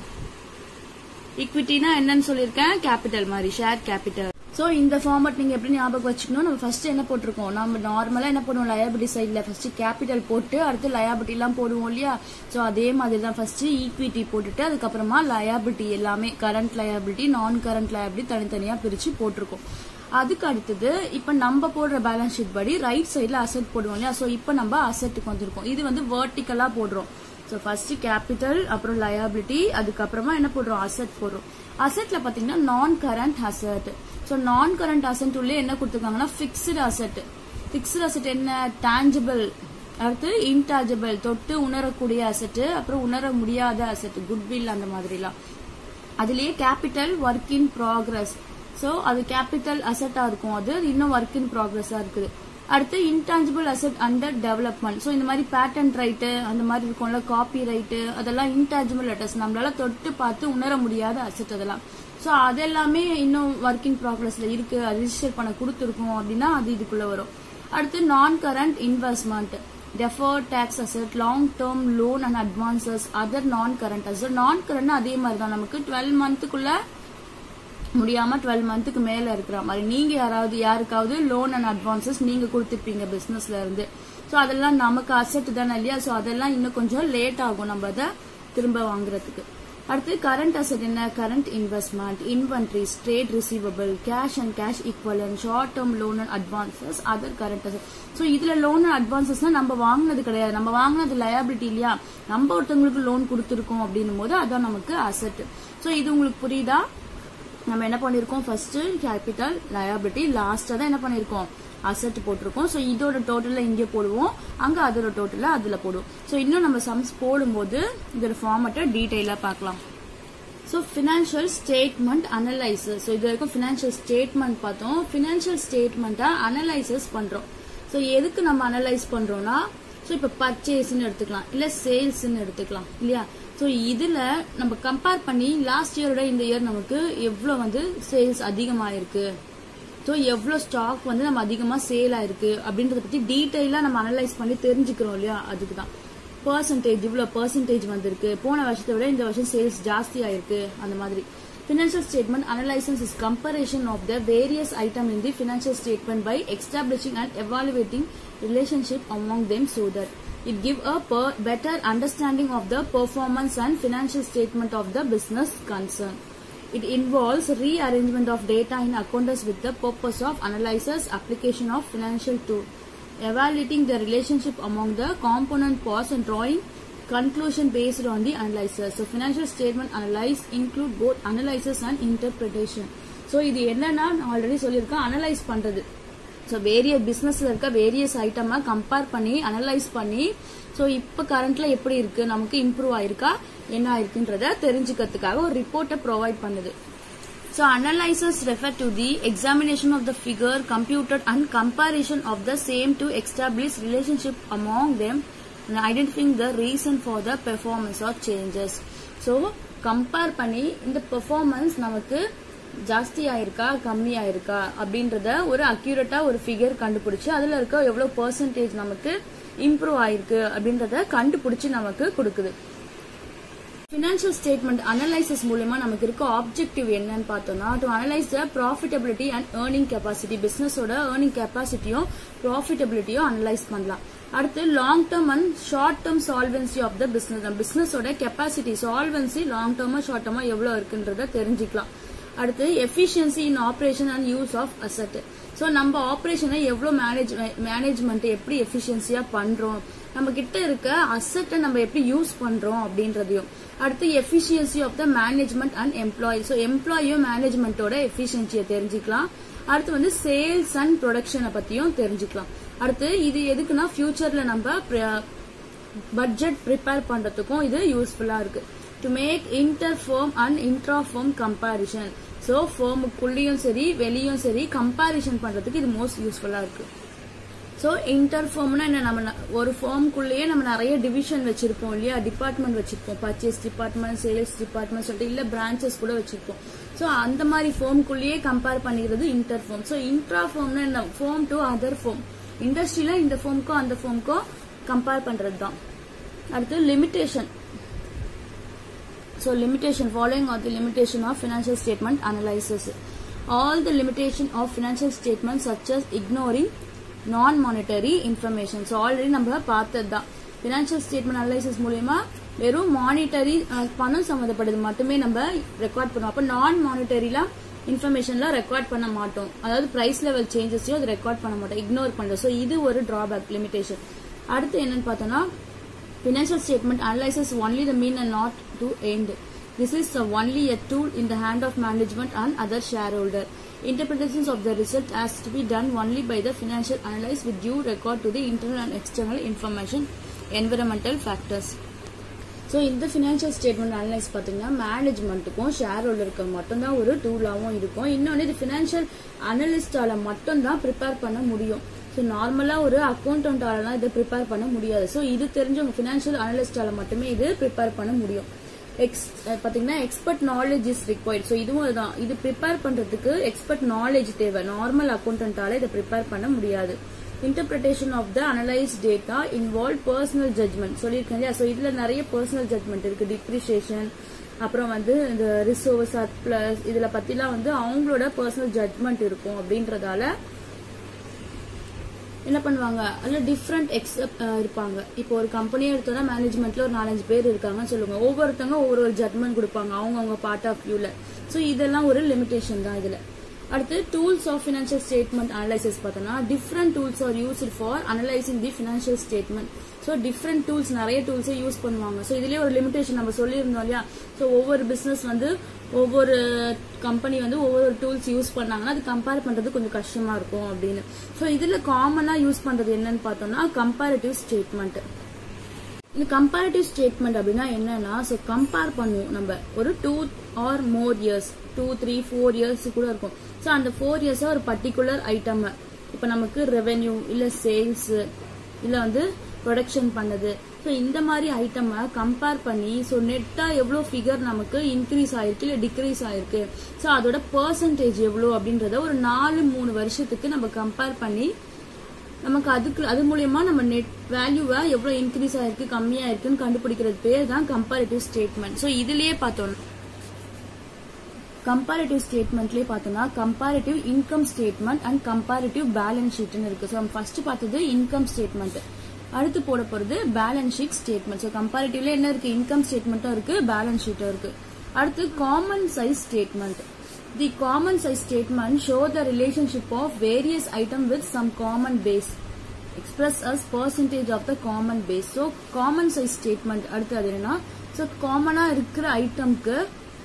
ஈக்விட்டினா என்னன்னு சொல்லியிருக்கேன் கேபிட்டல் மாதிரி ஷேர் கேபிட்டல் ஸோ இந்த ஃபார்மட் நீங்க எப்படி ஞாபகம் வச்சுக்கணும் நம்ம ஃபர்ஸ்ட் என்ன போட்டிருக்கோம் நம்ம நார்மலா என்ன பண்ணுவோம் லயபிலிட்டி சைட்ல ஃபர்ஸ்ட் கேபிட்டல் போட்டு அடுத்து லயபிலிட்டி எல்லாம் போடுவோம் இல்லையா ஸோ அதே மாதிரி தான் ஃபர்ஸ்ட் ஈக்விட்டி போட்டுட்டு அதுக்கப்புறமா லயபிலிட்டி எல்லாமே current liability non current liability தனித்தனியா பிரிச்சு போட்டிருக்கோம் அதுக்கு அடுத்தது இப்ப நம்ம போடுற பேலன்ஸ் ஷீட் படி ரைட் சைட்ல அசெட் போடுவோம் இல்லையா ஸோ இப்போ நம்ம அசெட்டுக்கு வந்திருக்கோம் இது வந்து வேர்ட்டிக்கலா போடுறோம் ஸோ ஃபர்ஸ்ட் கேபிட்டல் அப்புறம் லயபிலிட்டி அதுக்கப்புறமா என்ன போடுறோம் அசெட் போடுறோம் அசெட்ல பாத்தீங்கன்னா non current asset so non current asset உள்ளே என்ன கொடுத்துருக்காங்கன்னா ஃபிக்ஸ்டு அசெட் ஃபிக்ஸ்டு அசெட் என்ன டான்ஜிபிள் அடுத்து இன்டாஜிபிள் தொட்டு உணரக்கூடிய அசெட் அப்புறம் உணர முடியாத அசெட் குட்வில் அந்த மாதிரிலாம் அதுலயே capital work in progress so அது கேபிட்டல் அசெட்டா இருக்கும் அது இன்னும் ஒர்க் இன் ப்ராக்ரஸா இருக்குது அடுத்து intangible asset under development so இந்த மாதிரி பேட்டன்ட் ரைட்டு அந்த மாதிரி இருக்கும்ல காப்பி ரைட்டு அதெல்லாம் இன்டான்ஜிபிள் லெட்டர்ஸ் நம்மளால தொட்டு பார்த்து உணர முடியாத அசெட் அதெல்லாம் ஸோ அதெல்லாமே இன்னும் ஒர்க் இன் ப்ராக்ரஸ்ல இருக்கு ரிஜிஸ்டர் பண்ண கொடுத்துருக்கோம் அப்படின்னா அது இதுக்குள்ள வரும் அடுத்து non current investment deferred tax asset long term loan and advances other non current asset non current அதே மாதிரி தான் நமக்கு டுவெல் மந்த்துக்குள்ள முடியாம டுவெல் மந்த்துக்கு மேல இருக்கிற மாதிரி நீங்க யாராவது யாருக்காவது லோன் அண்ட் அட்வான்சஸ் நீங்க கொடுத்துருப்பீங்க பிசினஸ்ல இருந்து ஸோ அதெல்லாம் நமக்கு அசெட் தானே இல்லையா ஸோ அதெல்லாம் இன்னும் கொஞ்சம் லேட் ஆகும் நம்ம அதை திரும்ப வாங்குறதுக்கு அடுத்து கரண்ட் அசெட் என்ன current investment inventories trade receivable cash and cash equivalent short term loan and advances other current asset so இதுல லோன் அண்ட் அட்வான்சஸ்னா நம்ம வாங்கினது கிடையாது நம்ம வாங்கினது லயபிலிட்டி இல்லையா நம்ம ஒருத்தவங்களுக்கு லோன் கொடுத்துருக்கோம் அப்படின்னும் போது அதான் நமக்கு அசெட் ஸோ இது உங்களுக்கு புரியுதா நம்ம என்ன பண்ணிருக்கோம் ஃபர்ஸ்ட் கேபிட்டல் லயபிலிட்டி லாஸ்டா தான் என்ன பண்ணிருக்கோம் அசட் போட்டிருக்கோம் ஸோ இதோட டோட்டல்ல இங்கே போடுவோம் அங்க அதோட டோட்டல்ல அதுல போடுவோம் ஸோ இன்னும் நம்ம சம்ஸ் போடும்போது இதோட ஃபார்மட்டை டீட்டெயிலா பார்க்கலாம் so financial statement analysis so இது வரைக்கும் ஃபினான்ஷியல் ஸ்டேட்மெண்ட் பார்த்தோம் ஃபினான்ஷியல் ஸ்டேட்மெண்ட்டை அனலைசஸ் பண்றோம் ஸோ எதுக்கு நம்ம அனலைஸ் பண்றோம்னா ஸோ இப்போ பர்ச்சேஸ்ன்னு எடுத்துக்கலாம் இல்லை சேல்ஸ்ன்னு எடுத்துக்கலாம் இல்லையா ஸோ இதுல நம்ம கம்பேர் பண்ணி லாஸ்ட் இயரோட இந்த இயர் நமக்கு எவ்வளோ வந்து சேல்ஸ் அதிகமாயிருக்கு ஸோ எவ்வளோ ஸ்டாக் வந்து நம்ம அதிகமாக சேல் ஆயிருக்கு அப்படின்றத பற்றி டீட்டெயிலாக நம்ம அனலைஸ் பண்ணி தெரிஞ்சுக்கிறோம் இல்லையா அதுக்கு தான் பர்சன்டேஜ் இவ்வளோ பர்சன்டேஜ் வந்திருக்கு போன வருஷத்தை விட இந்த வருஷம் சேல்ஸ் ஜாஸ்தி ஆயிருக்கு அந்த மாதிரி Financial statement analysis is comparison of the various items in the financial statement by establishing and evaluating relationship among them so that it give a per better understanding of the performance and financial statement of the business concern. It involves rearrangement of data in accordance with the purpose of analysis, application of financial tool, evaluating the relationship among the component parts and drawing conclusion based on the analysis. So financial statement analyze include both analysis and interpretation. So இது என்னன்னா நான் already சொல்லியிருக்கேன் analyse பண்றது so வேரிய பிஸ்னஸ்ல இருக்க various ஐட்டமா compare பண்ணி analyse பண்ணி so இப்போ கரண்ட்ல எப்படி இருக்கு நமக்கு இம்ப்ரூவ் ஆயிருக்கா என்ன ஆயிருக்குன்றத தெரிஞ்சுக்கிறதுக்காக ஒரு ரிப்போர்ட்டை ப்ரொவைட் பண்ணுது So analysis refer to the examination of the figure computed and comparison of the same to establish relationship among them and identifying the reason for the performance or changes. So compare பண்ணி இந்த performance நமக்கு ஜாஸ்தி ஆயிருக்கா கம்மி ஆயிருக்கா அப்படின்றத ஒரு accurate ஒரு ஃபிகர் கண்டுபிடிச்சு அதுல இருக்க எவ்வளவு பெர்சன்டேஜ் நமக்கு இம்ப்ரூவ் ஆயிருக்கு அப்படின்றத கண்டுபிடிச்சு நமக்கு கொடுக்குது ஃபினான்ஷியல் ஸ்டேட்மெண்ட் அனலைசிஸ் மூலமா நமக்கு இருக்க ஆப்ஜெக்டிவ் என்னன்னு பார்த்தோம்னா to analyse the profitability and earning capacity பிசினஸோட ஏர்னிங் கெப்பாசிட்டியும் ப்ராஃபிட்டபிலிட்டியும் அனலைஸ் பண்ணலாம் அடுத்து long term and short term solvency of the business பிசினஸோட கெப்பாசிட்டி சால்வன்சி லாங் டேர்மா ஷார்ட் டேர்மா எவ்வளவு இருக்குன்றத தெரிஞ்சுக்கலாம் அடுத்து efficiency in operation and use of asset so நம்ம ஆப்ரேஷனை எவ்வளோ மேனேஜ் மேனேஜ்மெண்ட் எப்படி எஃபிஷியன்சியா பண்றோம் நம்ம கிட்ட இருக்க அசட்டை நம்ம எப்படி யூஸ் பண்றோம் அப்படின்றதையும் அடுத்து efficiency of the management and employee so எம்ப்ளாயியும் மேனேஜ்மெண்ட்டோட எஃபிஷியன்சியை தெரிஞ்சுக்கலாம் அடுத்து வந்து சேல்ஸ் அண்ட் ப்ரொடக்ஷனை பத்தியும் தெரிஞ்சுக்கலாம் அடுத்து இது எதுக்குன்னா ஃபியூச்சர்ல நம்ம பட்ஜெட் ப்ரிப்பேர் பண்றதுக்கும் இது யூஸ்ஃபுல்லா இருக்கு to make inter firm and intra firm comparison so ஃபோமுக்குள்ளேயும் சரி வெளியும் சரி கம்பேரிஷன் பண்றதுக்கு இது மோஸ்ட் யூஸ்ஃபுல்லா இருக்கு ஸோ இன்டர் ஃபோம்னா என்ன நம்ம ந- ஒரு ஃபோம்குள்ளேயே நம்ம நிறைய டிவிஷன் வச்சிருப்போம் இல்லையா டிபார்ட்மெண்ட் வச்சிருப்போம் பர்ச்சேஸ் டிபார்ட்மெண்ட் சேல்ஸ் டிபார்ட்மெண்ட் சொல்லிட்டு இல்ல பிரான்ச்சஸ் கூட வச்சிருப்போம் ஸோ அந்த மாதிரி ஃபோம்குள்ளேயே கம்பேர் பண்ணிக்கிறது இன்டர் ஃபோம் ஸோ இன்ட்ரா ஃபோம்னா என்ன ஃபோம் டு அதர் ஃபோம் இண்டஸ்ட்ரியில இந்த ஃபோம்க்கோ அந்த ஃபோம்க்கோ கம்பேர் பண்றது தான் அடுத்து limitation So limitation following are the limitation of financial statement analysis. All the limitation of financial statements such as ignoring non-monetary information. So already நம்ம பார்த்தது தான் financial statement analysis மூலயமா வெறும் மானிட்டரி பணம் சம்மந்தப்பட்டது மட்டுமே நம்ம ரெக்கார்ட் பண்ணுவோம் அப்ப நான் மானிட்டரிலாம் இன்ஃபர்மேஷன்லாம் ரெக்கார்ட் பண்ண மாட்டோம் அதாவது பிரைஸ் லெவல் சேஞ்சஸையும் அது ரெக்கார்ட் பண்ண மாட்டோம் இக்னோர் பண்றோம் ஸோ இது ஒரு டிராபேக் லிமிடேஷன் அடுத்து என்னன்னு பார்த்தோம்னா Financial statement analyzes only the mean and not to end. This is uh, only a tool in the hand of management and other shareholder. Interpretations of the result has to be done only by the financial analyst with due regard to the internal and external information, environmental factors. So இந்த financial statement analyse பார்த்தீங்கன்னா மேனேஜ்மெண்ட்டுக்கும் share ஹோல்டருக்கு மட்டும்தான் ஒரு டூலாகவும் இருக்கும் இன்னொன்று இது financial அனலிஸ்டால மட்டும்தான் prepare பண்ண முடியும் ஸோ நார்மலாக ஒரு அக்கௌண்டன்டாலலாம் இதை ப்ரிப்பேர் பண்ண முடியாது ஸோ இது தெரிஞ்சவங்க ஃபினான்ஷியல் அனலிஸ்டால மட்டுமே இது ப்ரிப்பேர் பண்ண முடியும் எக்ஸ் பார்த்தீங்கன்னா expert knowledge is required so இதுவும் அதுதான் இது ப்ரிப்பேர் பண்ணுறதுக்கு எக்ஸ்பர்ட் நாலேஜ் தேவை நார்மல் அக்கௌண்டன்டால இதை ப்ரிப்பேர் பண்ண முடியாது interpretation of the analyse data involve personal judgement சொல்லியிருக்கேன் இல்லையா ஸோ இதுல நிறைய பர்சனல் ஜட்மெண்ட் இருக்கு டிப்ரிசியேஷன் அப்புறம் வந்து இந்த ரிசோர்ஸ் சர்ப்ளஸ் இதுல பத்திலாம் வந்து அவங்களோட பர்சனல் ஜட்மெண்ட் இருக்கும் அப்படின்றதால என்ன பண்ணுவாங்க அதுல டிஃப்ரெண்ட் எக்ஸப்ட் இருப்பாங்க இப்போ ஒரு கம்பெனியை எடுத்தோம்னா மேனேஜ்மெண்ட்ல ஒரு நாலஞ்சு பேர் இருக்காங்கன்னு சொல்லுவாங்க ஒவ்வொருத்தவங்க ஒவ்வொரு ஒரு ஜட்மெண்ட் கொடுப்பாங்க அவங்க அவங்க பார்ட் ஆஃப் வியூல ஸோ இதெல்லாம் ஒரு லிமிடேஷன் தான் இதுல அடுத்து tools of financial statement analysis பார்த்தோம்னா different tools are used for analysing the financial statement so different tools நிறைய டூல்ஸை யூஸ் பண்ணுவாங்க ஸோ இதுலயே ஒரு லிமிடேஷன் நம்ம சொல்லியிருந்தோம் இல்லையா ஸோ ஒவ்வொரு பிசினஸ் வந்து ஒவ்வொரு கம்பெனி வந்து ஒவ்வொரு டூல்ஸ் யூஸ் பண்ணாங்கன்னா அது கம்பேர் பண்றது கொஞ்சம் கஷ்டமா இருக்கும் அப்படின்னு ஸோ இதுல காமனா யூஸ் பண்றது என்னன்னு பார்த்தோம்னா கம்பேரிட்டிவ் ஸ்டேட்மெண்ட் இந்த கம்பேரிட்டிவ் ஸ்டேட்மெண்ட் அப்படின்னா என்னன்னா ஸோ கம்பேர் பண்ணுவோம் நம்ம ஒரு two or more years two three four years கூட இருக்கும் ஸோ அந்த ஃபோர் இயர்ஸா ஒரு பர்டிகுலர் ஐட்டம் இப்போ நமக்கு ரெவென்யூ இல்ல சேல்ஸ் இல்ல வந்து ப்ரொடக்ஷன் பண்ணது ஸோ இந்த மாதிரி ஐட்டமை கம்பேர் பண்ணி ஸோ நெட்டா எவ்வளோ ஃபிகர் நமக்கு இன்க்ரீஸ் ஆயிருக்கு இல்லை டிக்ரீஸ் ஆயிருக்கு ஸோ அதோட பர்சன்டேஜ் எவ்வளோ அப்படின்றத ஒரு நாலு மூணு வருஷத்துக்கு நம்ம கம்பேர் பண்ணி நமக்கு அதுக்கு அது மூலியமா நம்ம நெட் வேல்யூவை எவ்வளவு இன்க்ரீஸ் ஆயிருக்கு கம்மியா இருக்குன்னு கண்டுபிடிக்கிறது பேர் தான் கம்பேரிட்டிவ் ஸ்டேட்மெண்ட் ஸோ இதுலயே பார்த்தோம்னா கம்பேரிட்டிவ் ஸ்டேட்மெண்ட்லயே பார்த்தோம்னா comparative income statement and comparative balance ஷீட்னு இருக்கு ஸோ ஃபர்ஸ்ட் பார்த்தது இன்கம் ஸ்டேட்மெண்ட் அடுத்து போட போறது பேலன்ஸ் ஷீட் ஸ்டேட்மெண்ட் ஸோ கம்பேரிட்டிவ்ல என்ன இருக்கு இன்கம் ஸ்டேட்மெண்ட்டும் இருக்கு பேலன்ஸ் ஷீட்டும் இருக்கு அடுத்து common size statement the common size statement show the relationship of various item with some common base express as percentage of the common base so common size statement அடுத்து அது என்னன்னா ஸோ காமனா இருக்கிற ஐட்டம்க்கு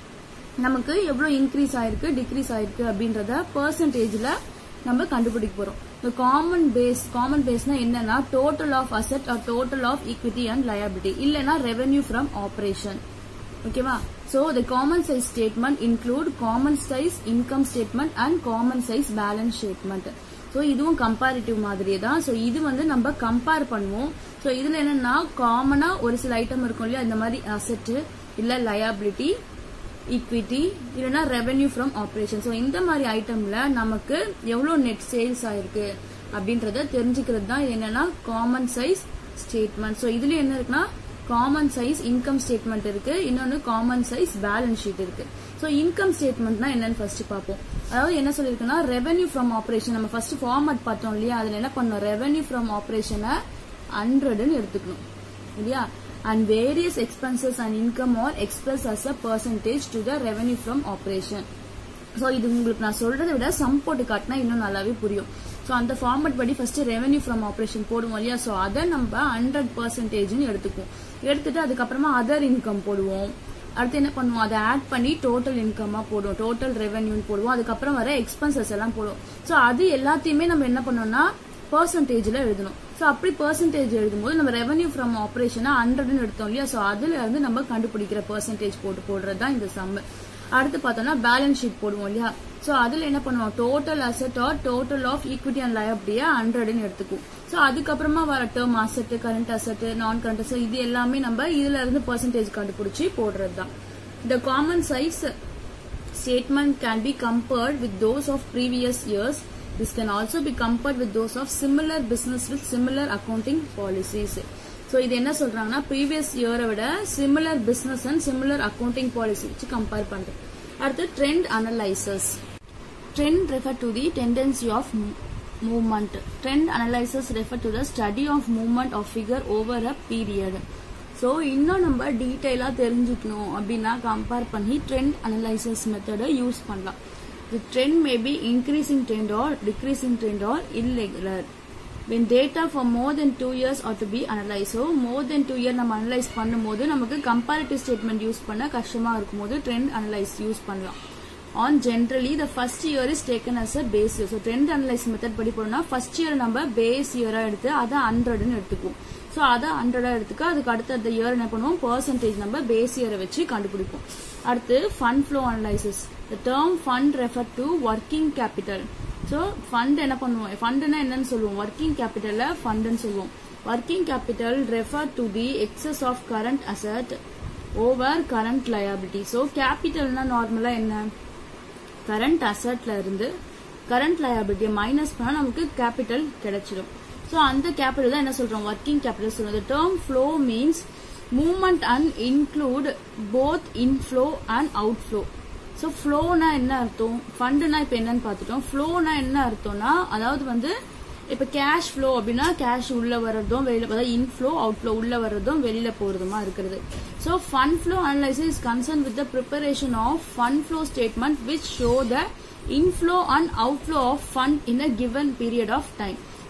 நமக்கு எவ்வளவு இன்க்ரீஸ் ஆயிருக்கு டிக்ரீஸ் ஆயிருக்கு அப்படின்றத பர்சன்டேஜ்ல நம்ம கண்டுபிடிக்க போறோம் இந்த காமன் பேஸ் காமன் பேஸ்னா என்னன்னா total of asset or total of equity and liability இல்லனா ரெவென்யூ ஃப்ரம் ஆபரேஷன் ஓகேவா so the common size statement include common size income statement and common size balance statement so இதுவும் comparative மாதிரியே தான் so இது வந்து நம்ம கம்பேர் பண்ணுவோம் so இதுல என்னன்னா காமனா ஒரு சில ஐட்டம் இருக்கும் இல்லையா இந்த மாதிரி அசெட் இல்ல லயபிலிட்டி ஈக்விட்டி இல்லைன்னா ரெவென்யூ ஃப்ரம் ஆப்ரேஷன் ஸோ இந்த மாதிரி ஐட்டம்ல நமக்கு எவ்வளோ நெட் சேல்ஸ் ஆயிருக்கு அப்படின்றத தெரிஞ்சுக்கிறது தான் இது என்னன்னா காமன் சைஸ் ஸ்டேட்மெண்ட் ஸோ இதுல என்ன இருக்குன்னா காமன் சைஸ் இன்கம் ஸ்டேட்மெண்ட் இருக்கு இன்னொன்னு காமன் சைஸ் பேலன்ஸ் ஷீட் இருக்கு ஸோ இன்கம் ஸ்டேட்மெண்ட்னா என்னன்னு ஃபர்ஸ்ட் பார்ப்போம் அதாவது என்ன சொல்லியிருக்குன்னா ரெவென்யூ ஃப்ரம் ஆப்ரேஷன் நம்ம ஃபர்ஸ்ட் ஃபார்மட் பார்த்தோம் இல்லையா அதுல என்ன பண்ணோம் ரெவென்யூ ஃப்ரம் ஆப்ரேஷனை ஹண்ட்ரட்னு எடுத்துக்கணும் இல்லையா and various expenses and income are expressed as a percentage to the revenue from operation. So இது உங்களுக்கு நான் சொல்றதை விட சம் போட்டு காட்டினா இன்னும் நல்லாவே புரியும் ஸோ அந்த ஃபார்மட் படி ஃபர்ஸ்ட் ரெவென்யூ ஃப்ரம் ஆப்ரேஷன் போடுவோம் இல்லையா ஸோ அதை நம்ம ஹண்ட்ரட் பர்சன்டேஜ்னு எடுத்துக்குவோம் எடுத்துட்டு அதுக்கப்புறமா அதர் இன்கம் போடுவோம் அடுத்து என்ன பண்ணுவோம் அதை ஆட் பண்ணி டோட்டல் இன்கமா போடுவோம் டோட்டல் ரெவென்யூன்னு போடுவோம் அதுக்கப்புறம் வர எக்ஸ்பென்சஸ் எல்லாம் போடுவோம் ஸோ அது எல்லாத்தையுமே நம்ம என்ன பண்ணோம்னா பர்சன்டேஜ்ல எழுதணும் ஸோ அப்படி பர்சன்டேஜ் எழுதும்போது நம்ம ரெவன்யூ ஃப்ரம் ஆப்ரேஷனா ஹண்ட்ரட்னு எடுத்தோம் இல்லையா ஸோ அதுல இருந்து நம்ம கண்டுபிடிக்கிற பர்சன்டேஜ் போட்டு போடுறது தான் இந்த சம் அடுத்து பார்த்தோம்னா பேலன்ஸ் ஷீட் போடுவோம் இல்லையா ஸோ அதுல என்ன பண்ணுவோம் total asset or total of equity and லயபிலிட்டியா ஹண்ட்ரட்னு எடுத்துக்குவோம் ஸோ அதுக்கப்புறமா வர term asset current asset non current asset இது எல்லாமே நம்ம இதுல இருந்து பர்சன்டேஜ் கண்டுபிடிச்சி போடுறது தான் இந்த common size statement can be compared with those of previous years This can also be compared with those of similar business with similar accounting policies. So இது என்ன சொல்றாங்கன்னா ப்ரீவியஸ் இயரை விட similar business and similar accounting policy வச்சு compare பண்றேன் அடுத்து trend analysis trend refer to the tendency of movement trend analysis refer to the study of movement of figure over a period so இன்னும் நம்ம டீட்டெயிலாக தெரிஞ்சுக்கணும் அப்படின்னா கம்பேர் பண்ணி trend analysis மெத்தடை யூஸ் பண்ணலாம் The trend may be increasing trend or decreasing trend or irregular. When data for more than two years are to be analyzed, so more than two year நம்ம analyse பண்ணும்போது நமக்கு comparative statement use பண்ண கஷ்டமா இருக்கும்போது trend analyse use பண்ணலாம் on generally the first year is taken as a base year so trend analyse method படி போனோம்னா first year நம்ம பேஸ் இயரா எடுத்து அதை ஹண்ட்ரட்னு எடுத்துக்குவோம் ஸோ அதை ஹண்ட்ரடா எடுத்துக்க அதுக்கு அடுத்த அந்த இயர் என்ன பண்ணுவோம் பர்சன்டேஜ் நம்ம பேஸ் இயரை வச்சு கண்டுபிடிப்போம் அடுத்து fund flow analysis the term fund refer to working capital so fund என்ன பண்ணுவோம் ஃபண்ட்னா என்னன்னு சொல்லுவோம் ஒர்க்கிங் கேபிட்டல்ல ஃபண்ட்னு சொல்லுவோம் working capital refer to the excess of current asset over current liability so கேபிட்டல்னா நார்மலா என்ன கரண்ட் அசட்ல இருந்து கரண்ட் லயபிலிட்டியை மைனஸ் பண்ணா நமக்கு கேபிட்டல் கிடைச்சிடும் ஸோ அந்த கேபிட்டல் தான் என்ன சொல்றோம் ஒர்க்கிங் கேபிட்டல் சொல்றோம் the term flow means movement and include both inflow and outflow so ஃப்ளோனா என்ன அர்த்தம் ஃபண்டுனா இப்போ என்னன்னு பார்த்துட்டோம் ஃப்ளோனா என்ன அர்த்தம்னா அதாவது வந்து இப்போ கேஷ் ஃப்ளோ அப்படின்னா கேஷ் உள்ள வர்றதும் வெளியில அதாவது இன்ஃப்ளோ அவுட்ஃப்ளோ உள்ள வர்றதும் வெளியில போறதுமா இருக்கிறது so fund flow analysis is concern with the preparation of fund flow statement which show the inflow and outflow of fund in a given period of time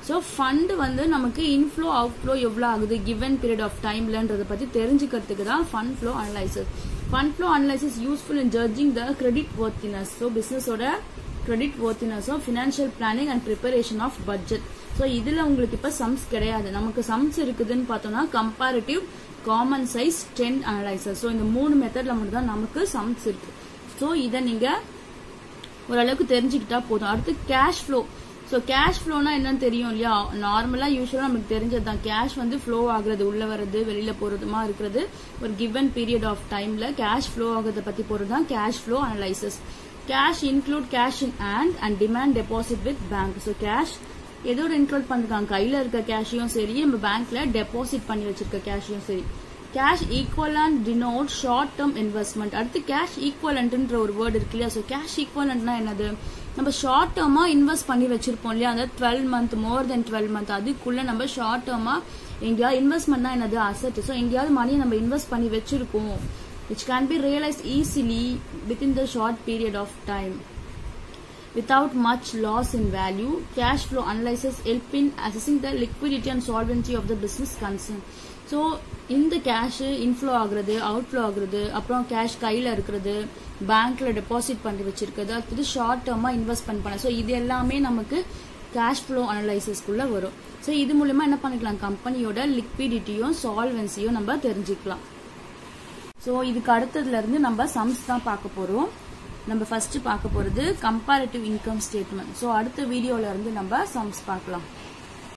so fund வந்து நமக்கு inflow out flow எவ்வளோ ஆகுது given period of டைம்லன்றதை பற்றி தெரிஞ்சுக்கிறதுக்கு தான் fund flow analysis fund flow analysis useful in judging the credit worthiness so பிஸ்னஸோட credit ஒர்த்தினஸும் financial planning and preparation of budget so இதில் உங்களுக்கு இப்போ சம்ஸ் கிடையாது நமக்கு சம்ஸ் இருக்குதுன்னு பார்த்தோம்னா comparative common size trend analyser so இந்த மூணு மெத்தட்ல மட்டும் தான் நமக்கு சம்ஸ் இருக்கு ஸோ இதை நீங்கள் ஓரளவுக்கு தெரிஞ்சுக்கிட்டா போதும் அடுத்து கேஷ் ஃப்ளோ ஸோ கேஷ் ஃப்ளோனா என்னன்னு தெரியும் இல்லையா நார்மலாக யூஸ்வலாக நமக்கு தெரிஞ்சது தான் கேஷ் வந்து ஃப்ளோ ஆகுறது உள்ள வர்றது வெளியில போறதுமா இருக்கிறது ஒரு கிவன் பீரியட் ஆஃப் டைம்ல கேஷ் ஃப்ளோ ஆகுறத பத்தி போறது தான் cash flow analysis cash include cash in hand and demand deposit with bank so cash எதோட இன்க்ளூட் பண்ணிருக்காங்க கையில இருக்க கேஷையும் சரி நம்ம பேங்க்ல டெபாசிட் பண்ணி வச்சிருக்க கேஷையும் சரி cash equivalent denote short term investment அடுத்து கேஷ் ஈக்குவலண்ட்ன்ற ஒரு வேர்டு இருக்கு இல்லையா ஸோ கேஷ் ஈக்குவலண்ட்னா என்னது நம்ம ஷார்ட் டேர்மா இன்வெஸ்ட் பண்ணி வச்சிருப்போம் இல்லையா அந்த twelve month more than twelve month அதுக்குள்ள நம்ம ஷார்ட் டேர்மா எங்கேயாவது இன்வெஸ்ட்மெண்ட்னா என்னது அசட் ஸோ எங்கேயாவது மணியை நம்ம இன்வெஸ்ட் பண்ணி வச்சிருக்கோம் which can be realized easily within the short period of time without much loss in value cash flow analysis help in assessing the liquidity and solvency of the business concern so இந்த cash inflow ஆகுறது outflow ஆகுறது அப்புறம் cash கையில் இருக்கிறது பேங்க்ல deposit பண்ணி வச்சிருக்கிறது அடுத்தது ஷார்ட் டேர்மாக இன்வெஸ்ட்மெண்ட் பண்ண ஸோ இது எல்லாமே நமக்கு கேஷ் ஃப்ளோ அனலைசிஸ்க்குள்ள வரும் ஸோ இது மூலயமா என்ன பண்ணிக்கலாம் கம்பெனியோட லிக்விடிட்டியும் சால்வன்சியும் நம்ம தெரிஞ்சுக்கலாம் ஸோ இதுக்கு அடுத்ததுல இருந்து நம்ம சம்ஸ் தான் பார்க்க போறோம் நம்ம ஃபர்ஸ்ட் பார்க்க போறது கம்பேரிட்டிவ் இன்கம் ஸ்டேட்மெண்ட் ஸோ அடுத்த வீடியோல இருந்து நம்ம சம்ஸ் பார்க்கலாம்